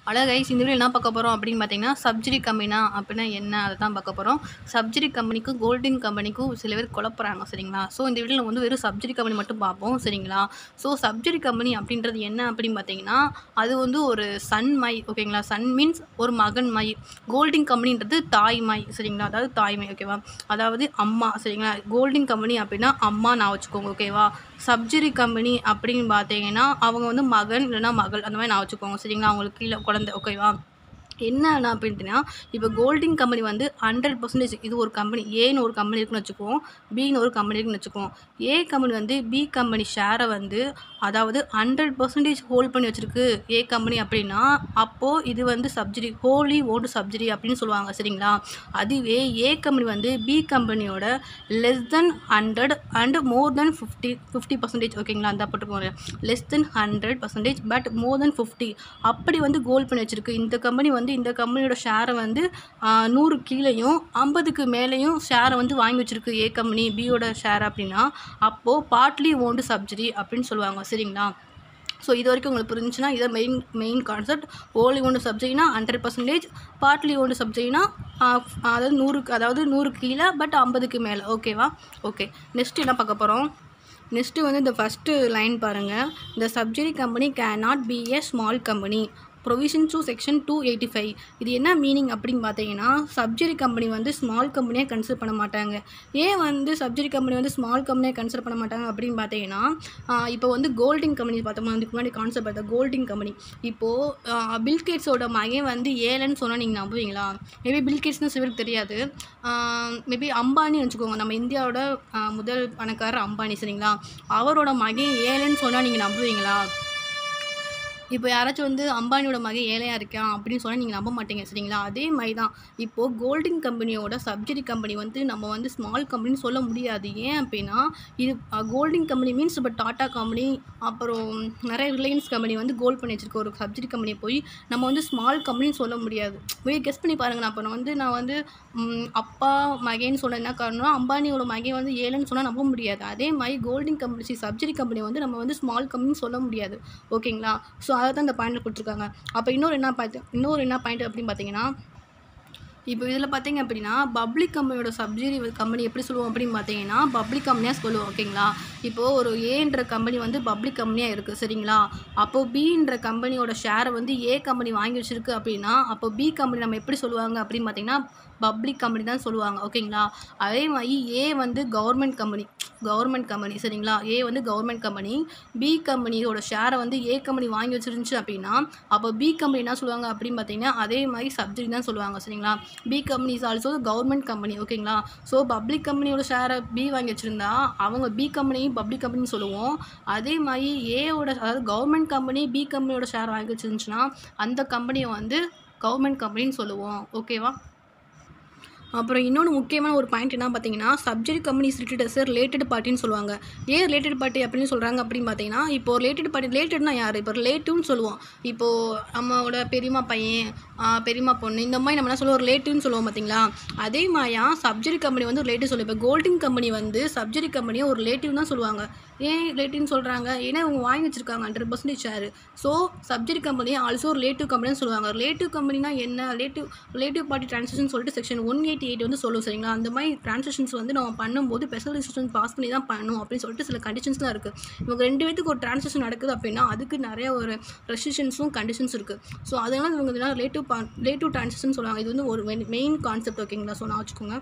அழகைஸ் இந்த வீடியோ என்ன பார்க்க போகிறோம் அப்படின்னு பார்த்தீங்கன்னா சப்சிடி கம்பெனினா அப்படின்னா என்ன அதை தான் பார்க்க போகிறோம் சப்சிடி கம்பெனிக்கும் கோல்டன் கம்பெனிக்கும் சில பேர் குழப்புறாங்க சரிங்களா ஸோ இந்த வீடியோவில் வந்து வெறும் சப்சிடி கம்பெனி மட்டும் பார்ப்போம் சரிங்களா ஸோ சப்சிடி கம்பெனி அப்படின்றது என்ன அப்படின்னு பார்த்தீங்கன்னா அது வந்து ஒரு சன் மை ஓகேங்களா சன் மீன்ஸ் ஒரு மகன் மை கோல்டன் கம்பெனின்றது தாய்மை சரிங்களா அதாவது தாய்மை ஓகேவா அதாவது அம்மா சரிங்களா கோல்டன் கம்பெனி அப்படின்னா அம்மா நான் வச்சுக்கோங்க ஓகேவா சப்சிடி கம்பெனி அப்படின்னு பார்த்தீங்கன்னா அவங்க வந்து மகன் இல்லைன்னா மகள் அந்த மாதிரி நான் வச்சுக்கோங்க சரிங்களா அவங்களுக்கு கீழே குழந்தை ஓகேவா என்ன அப்படின்ட்டுனா இப்போ கோல்டிங் கம்பெனி வந்து ஹண்ட்ரட் பர்சன்டேஜ் இது ஒரு கம்பெனி ஏன்னு ஒரு கம்பெனி இருக்குன்னு வச்சுக்குவோம் பின்னு ஒரு கம்பெனி இருக்குன்னு வச்சுக்குவோம் ஏ கம்பெனி வந்து பி கம்பெனி ஷேரை வந்து அதாவது ஹண்ட்ரட் பர்சன்டேஜ் ஹோல்ட் பண்ணி வச்சுருக்கு ஏ கம்பெனி அப்படின்னா அப்போது இது வந்து சப்சிடி ஹோலி ஓட்டு சப்சிடி அப்படின்னு சொல்லுவாங்க சரிங்களா அதுவே ஏ கம்பெனி வந்து பி கம்பெனியோட less than hundred and more than fifty fifty percentage ஓகேங்களா அந்த போட்டுக்கோங்க less than hundred percentage but more than fifty அப்படி வந்து கோல் பண்ணி வச்சுருக்கு இந்த கம்பெனி வந்து இந்த கம்பெனியோட ஷேரை வந்து ஆஹ், நூறு கீழேயும் ஐம்பதுக்கு மேலேயும் ஷேரை வந்து வாங்கி வச்சுருக்கு ஏ கம்பெனி பியோட ஷேர் அப்படின்னா அப்போது பார்ட்லி ஓன்டு சப்சிடி அப்படின்னு சொல்லுவாங்க சரிங்களா ஸோ இது வரைக்கும் உங்களுக்கு புரிஞ்சுன்னா இதை மெயின் மெயின் கான்செப்ட் ஓலி ஒன்று சப்ஜெக்ட்னா ஹண்ட்ரட் பர்சன்டேஜ் பார்ட்லி ஒன்று சப்ஜெக்ட்னா அதாவது நூறுக்கு அதாவது நூறுக்கு கீழே பட் ஐம்பதுக்கு மேலே ஓகேவா ஓகே நெக்ஸ்ட் என்ன பார்க்க போகிறோம் நெக்ஸ்ட்டு வந்து இந்த ஃபஸ்ட்டு லைன் பாருங்கள் இந்த subsidy company can not be a small company provision to section two eighty five இது என்ன மீனிங் அப்படின்னு பார்த்தீங்கன்னா சப்சிடி கம்பெனி வந்து ஸ்மால் கம்பெனியாக கன்சிடர் பண்ண மாட்டாங்க ஏன் வந்து சப்சிடி கம்பெனி வந்து ஸ்மால் கம்பெனியாக கன்சிடர் பண்ண மாட்டாங்க அப்படின்னு பார்த்தீங்கன்னா ஆஹ் இப்போ வந்து கோல்டிங் கம்பெனி பார்த்தோம்னா அதுக்கு முன்னாடி கான்செப்ட் பார்த்தா கோல்டிங் கம்பெனி இப்போது பில்கேட்ஸோட மகன் வந்து ஏழைன்னு சொன்னால் நீங்கள் நம்புவீங்களா மேபி பில்கேட்ஸ்னு சில பேருக்கு தெரியாது மேபி அம்பானி வச்சுக்கோங்க நம்ம இந்தியாவோட ஆஹ் முதல் பணக்காரர் அம்பானி சரிங்களா அவரோட மகன் ஏழைன்னு சொன்னால் நீங்கள் நம்புவீங்களா இப்போ யாராச்சும் வந்து அம்பானியோட மகன் ஏழையாக இருக்கான் அப்படின்னு சொன்னால் நீங்கள் நம்ப மாட்டீங்க சரிங்களா அதே மாதிரி தான் இப்போது கோல்டன் கம்பெனியோட சப்சிடி கம்பெனி வந்து நம்ம வந்து ஸ்மால் கம்பெனின்னு சொல்ல முடியாது ஏன் அப்படின்னா இது கோல்டன் கம்பெனி மீன்ஸ் இப்போ டாட்டா கம்பெனி அப்புறம் நிறைய ரிலையன்ஸ் கம்பெனி வந்து கோல்ட் பண்ணி வச்சிருக்க ஒரு சப்சிடி கம்பெனியை போய் நம்ம வந்து ஸ்மால் கம்பெனின்னு சொல்ல முடியாது போய் கெஸ் பண்ணி பாருங்க நான் இப்போ நான் வந்து நான் வந்து ம், அப்பா மகேன்னு சொன்ன என்ன காரணம்னா அம்பானியோட மகன் வந்து ஏழைன்னு சொன்னால் நம்ப முடியாது அதே மாதிரி கோல்டன் கம்பெனி சப்சிடி கம்பெனி வந்து நம்ம வந்து ஸ்மால் கம்பெனின்னு சொல்ல முடியாது ஓகேங்களா ஸோ அதை தான் இந்த பாயிண்டில் கொடுத்துருக்காங்க அப்போ இன்னொரு என்ன பார்த்து இன்னொரு என்ன பாயிண்ட் அப்படின்னு பார்த்தீங்கன்னா இப்போ இதில் பார்த்தீங்க அப்படின்னா பப்ளிக் கம்பெனியோட சப்சிடி கம்பெனி எப்படி சொல்லுவோம் அப்படின்னு பார்த்தீங்கன்னா பப்ளிக் கம்பெனியாக சொல்லுவோம் ஓகேங்களா இப்போது ஒரு ஏன்ற கம்பெனி வந்து பப்ளிக் கம்பெனியாக இருக்குது சரிங்களா அப்போது பின்ற கம்பெனியோட ஷேரை வந்து ஏ கம்பெனி வாங்கி வச்சிருக்கு அப்படின்னா அப்போ பி கம்பெனி நம்ம எப்படி சொல்லுவாங்க அப்படின்னு பார்த்தீங்கன்னா பப்ளிக் கம்பெனி தான் சொல்லுவாங்க ஓகேங்களா அதே மாதிரி ஏ வந்து கவர்மெண்ட் கம்பெனி கவர்மெண்ட் கம்பெனி சரிங்களா ஏ வந்து கவர்மெண்ட் கம்பெனி பி கம்பெனியோட ஷேரை வந்து ஏ கம்பெனி வாங்கி வச்சிருந்துச்சு அப்படின்னா அப்போ பி கம்பெனி என்ன சொல்லுவாங்க அப்படின்னு பார்த்தீங்கன்னா அதே மாதிரி சப்சிடி தான் சொல்லுவாங்க சரிங்களா B company is also government company ஓகேங்களா ஸோ பப்ளிக் கம்பெனியோட ஷேரை பி வாங்கி வச்சுருந்தா அவங்க பி கம்பெனியும் பப்ளிக் கம்பெனின்னு சொல்லுவோம் அதே மாதிரி ஏவோட அதாவது கவர்மெண்ட் கம்பெனி பி கம்பெனியோட ஷேர் வாங்கி வச்சிருந்துச்சுன்னா அந்த கம்பெனியை வந்து கவர்மெண்ட் கம்பெனின்னு சொல்லுவோம் ஓகேவா அப்புறம் இன்னொன்று முக்கியமான ஒரு பாயிண்ட் என்ன பார்த்தீங்கன்னா சப்ஜெக்ட் கம்பெனிஸ் ரிலேட்டட் ரிலேட்டட் பார்ட்டின்னு சொல்லுவாங்க ஏன் ரிலேட்டட் பார்ட்டி அப்படின்னு சொல்கிறாங்க அப்படின்னு பார்த்தீங்கன்னா இப்போ ரிலேட்டட் பார்ட்டி ரிலேட்டட்னா யார் இப்போ ரிலேட்டிவ்னு சொல்லுவோம் இப்போது நம்மளோட பெரியம்மா பையன் ஆ, பெரியம்மா பொண்ணு இந்த மாதிரி நம்ம என்ன சொல்லுவோம் ரிலேட்டிவ்னு சொல்லுவோம் பார்த்தீங்களா அதே மாதிரியா சப்ஜெக்ட் கம்பெனி வந்து ரிலேட்டிவ் சொல்லுவோம் இப்போ கோல்டிங் கம்பெனி வந்து சப்ஜெக்ட் கம்பெனியை ஒரு ரிலேட்டிவ் தான் சொல்லுவாங்க ஏன் ரிலேட்டிவ்னு சொல்கிறாங்க ஏன்னா அவங்க வாங்கி வச்சிருக்காங்க hundred percentage share so subject company also relative கம்பெனின்னு சொல்லுவாங்க ரிலேட்டிவ் கம்பெனினா என்ன ரிலேட்டிவ் ரிலேட்டிவ் பார்ட்டி டிரான்சாக்ஷன் சொல்லிட்டு செக்ஷன் ஒன் எயிட்டி எயிட் வந்து சொல்லும் சரிங்களா அந்த மாதிரி டிரான்சாக்ஷன்ஸ் வந்து நம்ம பண்ணும்போது ஸ்பெஷல் டிசிஷன் பாஸ் பண்ணி தான் பண்ணணும் அப்படின்னு சொல்லிட்டு சில கண்டிஷன்ஸ்லாம் இருக்குது இவங்க ரெண்டு பேத்துக்கு ஒரு டிரான்சாக்ஷன் நடக்குது அப்படின்னா அதுக்கு நிறைய ஒரு ரெஸ்ட்ரிக்ஷன்ஸும் கண்டிஷன்ஸ் இருக்குது ஸோ அதனால இவங்க இதெல்லாம் ரிலேட்டிவ் ரிலேட்டிவ் டிரான்சாக்ஷன் சொல்லுவாங்க இது வந்து ஒரு மெயின் கான்செப்ட் ஓகேங்களா ஸோ நான் வச்சுக்கோங்க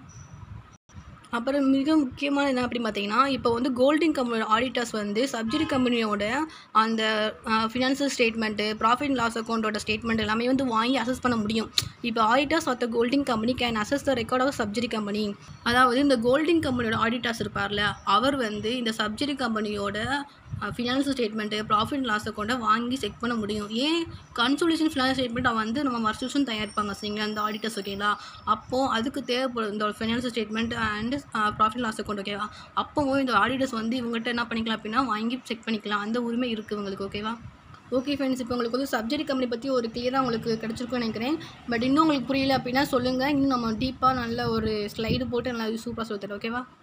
அப்புறம் மிக முக்கியமான என்ன அப்படின்னு பார்த்தீங்கன்னா இப்போ வந்து கோல்டிங் கம்பெனியோட ஆடிட்டர்ஸ் வந்து சப்சிடி கம்பெனியோட அந்த ஃபினான்ஷியல் ஸ்டேட்மெண்ட்டு ப்ராஃபிட் லாஸ் அக்கௌண்ட்டோட ஸ்டேட்மெண்ட் எல்லாமே வந்து வாங்கி அசஸ் பண்ண முடியும் இப்போ auditors of the holding company can assess the record of subsidy company அதாவது இந்த கோல்டிங் கம்பெனியோட ஆடிட்டர்ஸ் இருப்பார்ல அவர் வந்து இந்த சப்சிடி கம்பெனியோட ஃபினான்ஷியல் ஸ்டேட்மெண்ட்டு ப்ராஃபிட் லாஸ் அக்கௌண்ட்டை வாங்கி செக் பண்ண முடியும் ஏன் கன்சோலேஷன் ஃபினான்ஷியல் ஸ்டேட்மெண்ட் வந்து நம்ம வருஷம் வருஷம் தயாரிப்பாங்க சரிங்களா அந்த ஆடிட்டர்ஸ் ஓகேங்களா அப்போது அதுக்கு தேவைப்படும் இந்த financial statement and profit loss account ஓகேவா அப்போவும் இந்த ஆடிட்டர்ஸ் வந்து இவங்ககிட்ட என்ன பண்ணிக்கலாம் அப்படின்னா வாங்கி செக் பண்ணிக்கலாம் அந்த உரிமை இருக்குது இவங்களுக்கு ஓகேவா ஓகே ஃப்ரெண்ட்ஸ் இப்போ உங்களுக்கு வந்து சப்ஜெக்ட் கம்பெனி பற்றி ஒரு கிளியராக உங்களுக்கு கிடச்சிருக்கும்னு நினைக்கிறேன் பட் இன்னும் உங்களுக்கு புரியல அப்படின்னா சொல்லுங்கள் இன்னும் நம்ம டீப்பாக நல்ல ஒரு ஸ்லைடு போட்டு நல்லா சூப்பராக சொல்லி தரேன் ஓகேவா